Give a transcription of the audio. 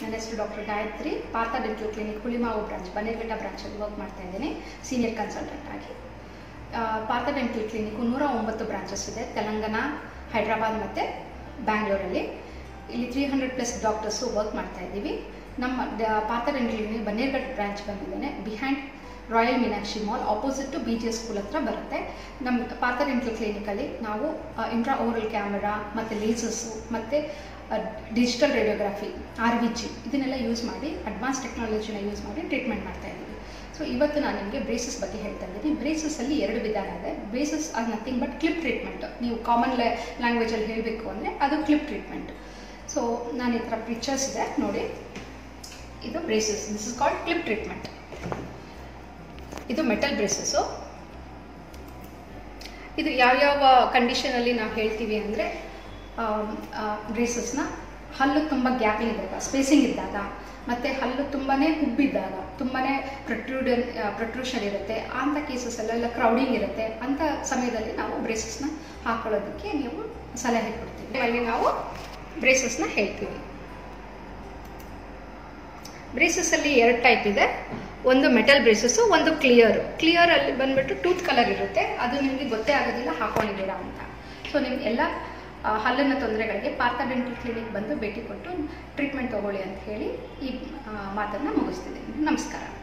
ನನ್ನ ಹೆಸರು doctor Gayatri Partha dental clinic Hulimavu branch Bannerghatta ಬ್ರಾಂಚಲ್ಲಿ ವರ್ಕ್ ಮಾಡ್ತಾ ಇದ್ದೀನಿ ಸೀನಿಯರ್ ಕನ್ಸಲ್ಟೆಂಟ್ ಆಗಿ ಆ, ಪಾರ್ಥ ಡೆಂಟಲ್ ಕ್ಲಿನಿಕ್ಕು ನೂರ ಒಂಬತ್ತು ಬ್ರಾಂಚಸ್ ಇದೆ ತೆಲಂಗಾಣ ಹೈದ್ರಾಬಾದ್ ಮತ್ತು ಬ್ಯಾಂಗ್ಳೂರಲ್ಲಿ ಇಲ್ಲಿ three hundred plus doctors work ಮಾಡ್ತಾ ಇದ್ದೀವಿ ನಮ್ಮ ಡ- Partha dental clinic Bannerghatta branch ಬಂದಿದ್ದೇನೆ behind royal Meenakshi mall opposite to B G S school ಹತ್ರ ಬರುತ್ತೆ ನಮ್ಮ ಪಾರ್ಥ ಡೆಂಟಲ್ ಕ್ಲಿನಿಕಲ್ಲಿ ನಾವು ಇಂಟ್ರಾ ಓರಲ್ ಕ್ಯಾಮರಾ ಮತ್ತು ಲೇಸಸ್ಸು ಮತ್ತು digital radiography R V G ಇದನ್ನೆಲ್ಲ ಯೂಸ್ ಮಾಡಿ ಅಡ್ವಾನ್ಸ್ ಟೆಕ್ನಾಲಜಿನ ಯೂಸ್ ಮಾಡಿ ಟ್ರೀಟ್ಮೆಂಟ್ ಮಾಡ್ತಾ ಇದ್ದೀವಿ ಸೊ ಇವತ್ತು ನಾನು ನಿಮಗೆ ಬ್ರೇಸಸ್ ಬಗ್ಗೆ ಹೇಳ್ತಾ ಇದ್ದೀನಿ ಬ್ರೇಸಸ್ಸಲ್ಲಿ ಎರಡು ವಿಧಾನ ಇದೆ braces are nothing but clip treatment ನೀವು ಕಾಮನ್ ಲ್ಯಾಂಗ್ವೇಜಲ್ಲಿ ಹೇಳಬೇಕು ಅಂದರೆ ಅದು ಕ್ಲಿಪ್ ಟ್ರೀಟ್ಮೆಂಟ್ ಸೊ ನಾನು ಈ ಥರ ಪಿಕ್ಚರ್ಸ್ ಇದೆ ನೋಡಿ ಇದು braces this is called clip treatment ಇದು ಮೆಟಲ್ ಬ್ರೇಸಸ್ಸು ಇದು ಯಾವ್ಯಾವ ಕಂಡೀಷನಲ್ಲಿ ನಾವು ಹೇಳ್ತೀವಿ ಅಂದರೆ ಬ್ರೇಸಸ್ನ ಹಲ್ಲು ತುಂಬ ಗ್ಯಾಪಿಂಗ್ ಇದ್ದಾಗ ಸ್ಪೇಸಿಂಗ್ ಇದ್ದಾಗ ಮತ್ತು ಹಲ್ಲು ತುಂಬಾ ಹುಬ್ಬಿದ್ದಾಗ ತುಂಬಾ ಪ್ರೊಟ್ರೂಡನ್ ಪ್ರೊಟ್ರೂಷನ್ ಇರುತ್ತೆ ಅಂಥ ಕೇಸಸ್ಸಲ್ಲೆಲ್ಲ ಕ್ರೌಡಿಂಗ್ ಇರುತ್ತೆ ಅಂಥ ಸಮಯದಲ್ಲಿ ನಾವು ಬ್ರೇಸಸ್ನ ಹಾಕೊಳ್ಳೋದಕ್ಕೆ ನೀವು ಸಲಹೆ ಕೊಡ್ತೀವಿ ಅಲ್ಲಿ ನಾವು ಬ್ರೇಸಸ್ನ ಹೇಳ್ತೀವಿ ಬ್ರೇಸಸ್ಸಲ್ಲಿ ಎರಡು ಟೈಪ್ ಇದೆ ಒಂದು ಮೆಟಲ್ ಬ್ರೇಸಸ್ಸು ಒಂದು ಕ್ಲಿಯರ್ ಕ್ಲಿಯರ್ ಅಲ್ಲಿ ಬಂದ್ಬಿಟ್ಟು ಟೂತ್ ಕಲರ್ ಇರುತ್ತೆ ಅದು ನಿಮಗೆ ಗೊತ್ತೇ ಆಗೋದಿಲ್ಲ ಹಾಕೊಂಡಿದ್ದೀರಾ ಅಂತ ಸೊ ನಿಮ್ಗೆ ಎಲ್ಲ ಆ, ಹಲ್ಲಿನ ತೊಂದರೆಗಳಿಗೆ ಪಾರ್ಥ ಡೆಂಟಲ್ ಕ್ಲಿನಿಕ್ ಬಂದು ಭೇಟಿ ಕೊಟ್ಟು ಟ್ರೀಟ್ಮೆಂಟ್ ತಗೊಳ್ಳಿ ಅಂತ ಹೇಳಿ ಈ ಆ, ಮಾತನ್ನ ಮುಗಿಸ್ತಿದ್ದೀನಿ ನಮಸ್ಕಾರ